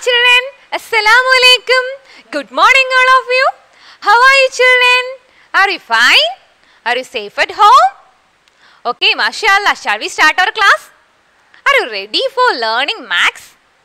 children. Assalamu alaikum. Good morning, all of you. How are you, children? Are you fine? Are you safe at home? Okay, mashallah. Shall we start our class? Are you ready for learning maths?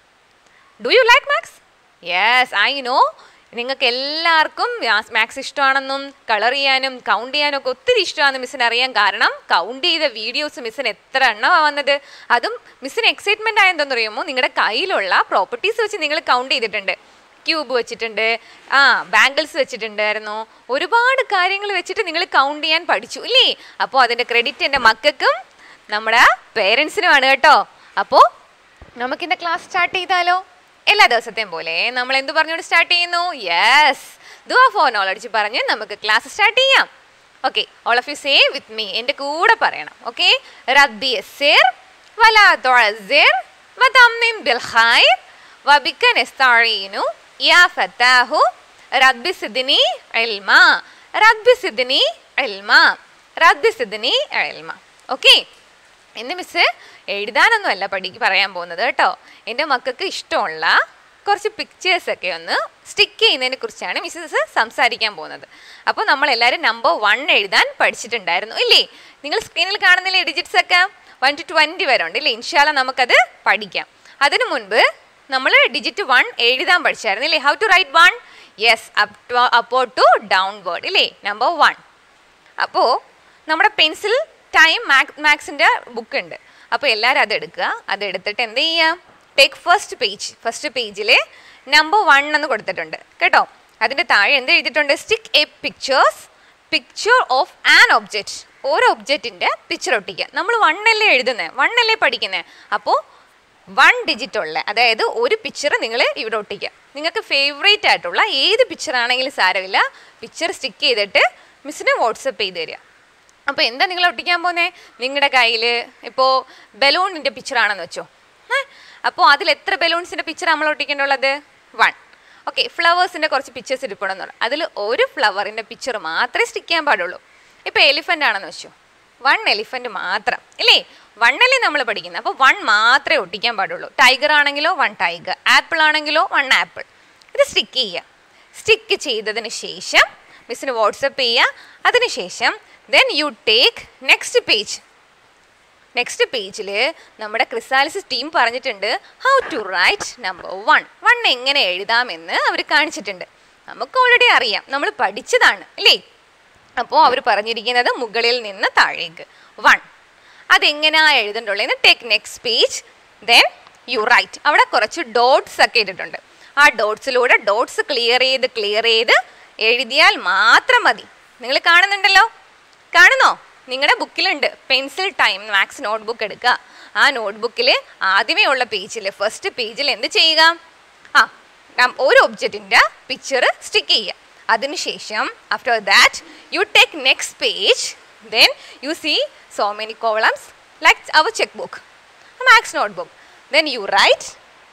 Do you like maths yes I know നിങ്ങൾക്ക് എല്ലാവർക്കും maths ഇഷ്ടമാണെന്നും colour ചെയ്യാനും count ചെയ്യാനും ഒക്കെ ഒത്തിരി ഇഷ്ടമാണെന്ന് മിസ്സിന് അറിയാൻ കാരണം കൗണ്ട് ചെയ്ത വീഡിയോസ് മിസ്സിന് എത്ര എണ്ണമാണ് വന്നത് അതും മിസ്സിന് എക്സൈറ്റ്മെൻ്റ് ആയെന്തെന്ന് അറിയുമോ നിങ്ങളുടെ കയ്യിലുള്ള പ്രോപ്പർട്ടീസ് വെച്ച് നിങ്ങൾ കൗണ്ട് ചെയ്തിട്ടുണ്ട് ക്യൂബ് വെച്ചിട്ടുണ്ട് ആ ബാംഗിൾസ് വെച്ചിട്ടുണ്ടായിരുന്നു ഒരുപാട് കാര്യങ്ങൾ വെച്ചിട്ട് നിങ്ങൾ കൗണ്ട് ചെയ്യാൻ പഠിച്ചു ഇല്ലേ അപ്പോൾ അതിൻ്റെ ക്രെഡിറ്റ് എൻ്റെ മക്കൾക്കും നമ്മുടെ പേരൻസിനുമാണ് കേട്ടോ അപ്പോൾ നമുക്കിന്ന് ക്ലാസ് സ്റ്റാർട്ട് ചെയ്താലോ എല്ലാ ദിവസത്തെയും പോലെ നമ്മൾ എന്ത് പറഞ്ഞുകൊണ്ട് സ്റ്റാർട്ട് ചെയ്യുന്നു യെസ് ദുവാ ഫോർ നോളജ് പറഞ്ഞ് നമുക്ക് ക്ലാസ് സ്റ്റാർട്ട് ചെയ്യാം okay all of you say with me എൻ്റെ കൂടെ പറയണം ഓക്കെ റബ്ബി യസ്സിർ വലാ തുഅസ്സിർ വതമ്മിം ബിൽ ഖൈർ വബിക നസ്തഈനു യാ ഫതാഹു റബ്ബി സിദ്നി ഇൽമ റബ്ബി സിദ്നി ഇൽമ റബ്ബി സിദ്നി ഇൽമ ഓക്കെ ഇന്ന് മിസ് എഴുതാനൊന്നുമല്ല പഠിക്ക് പറയാൻ പോകുന്നത് കേട്ടോ എൻ്റെ മക്കൾക്ക് ഇഷ്ടമുള്ള കുറച്ച് പിക്ചേഴ്സ് ഒക്കെ ഒന്ന് സ്റ്റിക്ക് ചെയ്യുന്നതിനെ കുറിച്ചാണ് മിസ്സസ് സംസാരിക്കാൻ പോകുന്നത് അപ്പോൾ നമ്മൾ എല്ലാവരും നമ്പർ വൺ എഴുതാൻ പഠിച്ചിട്ടുണ്ടായിരുന്നു ഇല്ലേ നിങ്ങൾ സ്ക്രീനിൽ കാണുന്നില്ലേ ഡിജിറ്റ്സ് ഒക്കെ വൺ ടു ട്വൻറ്റി വരെ ഉണ്ട് ഇല്ലേ ഇൻഷാല്ല നമുക്കത് പഠിക്കാം അതിനു മുൻപ് നമ്മൾ ഡിജിറ്റ് വൺ എഴുതാൻ പഠിച്ചായിരുന്നു ഇല്ലേ how to write one yes up to അപ്പോ ടു ഡൗൺവേർഡ് ഇല്ലേ നമ്പർ വൺ അപ്പോൾ നമ്മുടെ പെൻസിൽ ടൈം മാക് മാത്സിൻ്റെ ബുക്ക് ഉണ്ട് അപ്പോൾ എല്ലാവരും അത് എടുക്കുക അത് എടുത്തിട്ട് എന്ത് ചെയ്യുക ടേക്ക് ഫസ്റ്റ് പേജ് ഫസ്റ്റ് പേജിൽ നമ്പർ വൺ എന്ന് കൊടുത്തിട്ടുണ്ട് കേട്ടോ അതിൻ്റെ താഴെ എന്ത് എഴുതിയിട്ടുണ്ട് stick a pictures picture of an object ഓരോ ഒബ്ജക്റ്റിൻ്റെ പിക്ചർ ഒട്ടിക്കുക നമ്മൾ വണ്ണല്ലേ എഴുതുന്നത് വണ്ണല്ലേ പഠിക്കുന്നത് അപ്പോൾ വൺ ഡിജിറ്റ് ഉള്ള അതായത് ഒരു പിക്ചർ നിങ്ങൾ ഇവിടെ ഒട്ടിക്കുക നിങ്ങൾക്ക് ഫേവറേറ്റ് ആയിട്ടുള്ള ഏത് പിക്ചർ ആണെങ്കിലും സാരമില്ല പിക്ചർ സ്റ്റിക്ക് ചെയ്തിട്ട് മിസ്സിന് വാട്സപ്പ് ചെയ്ത് തരിക അപ്പോൾ എന്താ നിങ്ങൾ ഒട്ടിക്കാൻ പോകുന്നത് നിങ്ങളുടെ കയ്യിൽ ഇപ്പോൾ ബലൂണിൻ്റെ പിക്ചറാണെന്ന് വെച്ചോ അപ്പോൾ അതിൽ എത്ര ബലൂൺസിൻ്റെ പിക്ചർ നമ്മൾ ഒട്ടിക്കേണ്ടുള്ളത് വൺ ഓക്കെ ഫ്ലവേഴ്സിൻ്റെ കുറച്ച് പിക്ചേഴ്സ് ഇരിപ്പണമെന്ന് പറഞ്ഞു അതിൽ ഒരു ഫ്ലവറിൻ്റെ പിക്ചർ മാത്രമേ സ്റ്റിക്ക് ചെയ്യാൻ പാടുള്ളൂ ഇപ്പോൾ എലിഫൻ്റ് ആണെന്ന് വെച്ചു വൺ എലിഫൻറ്റ് മാത്രം ഇല്ലേ വണ്ണല്ലേ നമ്മൾ പഠിക്കുന്നത് അപ്പോൾ വൺ മാത്രമേ ഒട്ടിക്കാൻ പാടുള്ളൂ ടൈഗർ ആണെങ്കിലോ വൺ ടൈഗർ ആപ്പിൾ ആണെങ്കിലോ വൺ ആപ്പിൾ ഇത് സ്റ്റിക്ക് ചെയ്യുക സ്റ്റിക്ക് ചെയ്തതിന് ശേഷം മിസ്സിന് വാട്സപ്പ് ചെയ്യുക അതിനുശേഷം then you take next page next പേജിൽ നമ്മുടെ ക്രിസാലിസ് ടീം പറഞ്ഞിട്ടുണ്ട് how to write number one one എങ്ങനെ എഴുതാമെന്ന് അവർ കാണിച്ചിട്ടുണ്ട് നമുക്ക് ഓൾറെഡി അറിയാം നമ്മൾ പഠിച്ചതാണ് അല്ലേ അപ്പോൾ അവർ പറഞ്ഞിരിക്കുന്നത് മുകളിൽ നിന്ന് താഴേക്ക് വൺ അതെങ്ങനെയാ എഴുതണ്ടുള്ളതെന്ന് take next page then you write അവിടെ കുറച്ച് ഡോട്ട്സ് ഒക്കെ ഇട്ടിട്ടുണ്ട് ആ ഡോട്ട്സിലൂടെ ഡോട്ട്സ് ക്ലിയർ ചെയ്ത് ക്ലിയർ ചെയ്ത് എഴുതിയാൽ മാത്രം മതി നിങ്ങൾ കാണുന്നുണ്ടല്ലോ കാണുന്നോ നിങ്ങളുടെ ബുക്കിലുണ്ട് പെൻസിൽ ടൈം മാത്സ് നോട്ട്ബുക്ക് എടുക്കുക ആ നോട്ട്ബുക്കിൽ ആദ്യമേ ഉള്ള പേജിൽ ഫസ്റ്റ് പേജിൽ എന്ത് ചെയ്യുക ആ ഒരു ഒബ്ജക്റ്റിൻ്റെ പിക്ചർ സ്റ്റിക്ക് ചെയ്യുക അതിനുശേഷം after that you take next page then you see so many columns like our check book maths notebook then you write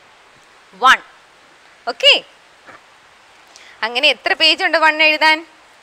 one okay അങ്ങനെ എത്ര പേജ് ഉണ്ട് വൺ എഴുതാൻ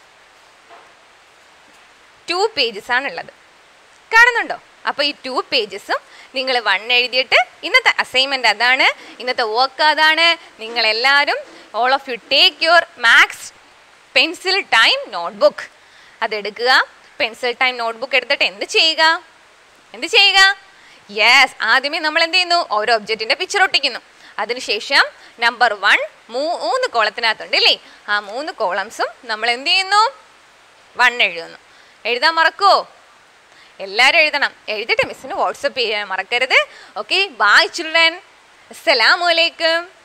ടു പേജസ് ആണുള്ളത് കാണുന്നുണ്ടോ അപ്പോൾ ഈ ടു പേജസും നിങ്ങൾ വൺ എഴുതിയിട്ട് ഇന്നത്തെ അസൈൻമെൻ്റ് അതാണ് ഇന്നത്തെ വർക്ക് അതാണ് നിങ്ങളെല്ലാവരും all of you take your maths pencil time notebook അതെടുക്കുക പെൻസിൽ ടൈം നോട്ട്ബുക്ക് എടുത്തിട്ട് എന്ത് ചെയ്യുക എന്ത് ചെയ്യുക യെസ് ആദ്യമേ നമ്മൾ എന്ത് ചെയ്യുന്നു ഓരോ ഒബ്ജക്റ്റിൻ്റെ പിക്ചർ ഒട്ടിക്കുന്നു അതിനുശേഷം നമ്പർ വൺ മൂന്ന് കോളത്തിനകത്തുണ്ട് അല്ലേ ആ മൂന്ന് കോളംസും നമ്മൾ എന്ത് ചെയ്യുന്നു വൺ എഴുതുന്നു എഴുതാൻ മറക്കുമോ എല്ലാവരും എഴുതണം എഴുതിയിട്ട് മിസ്സിന് വാട്സപ്പ് ചെയ്യാൻ മറക്കരുത് ഓക്കെ ബായ് ചിൽഡ്രൻ അസ്സലാമലൈക്കും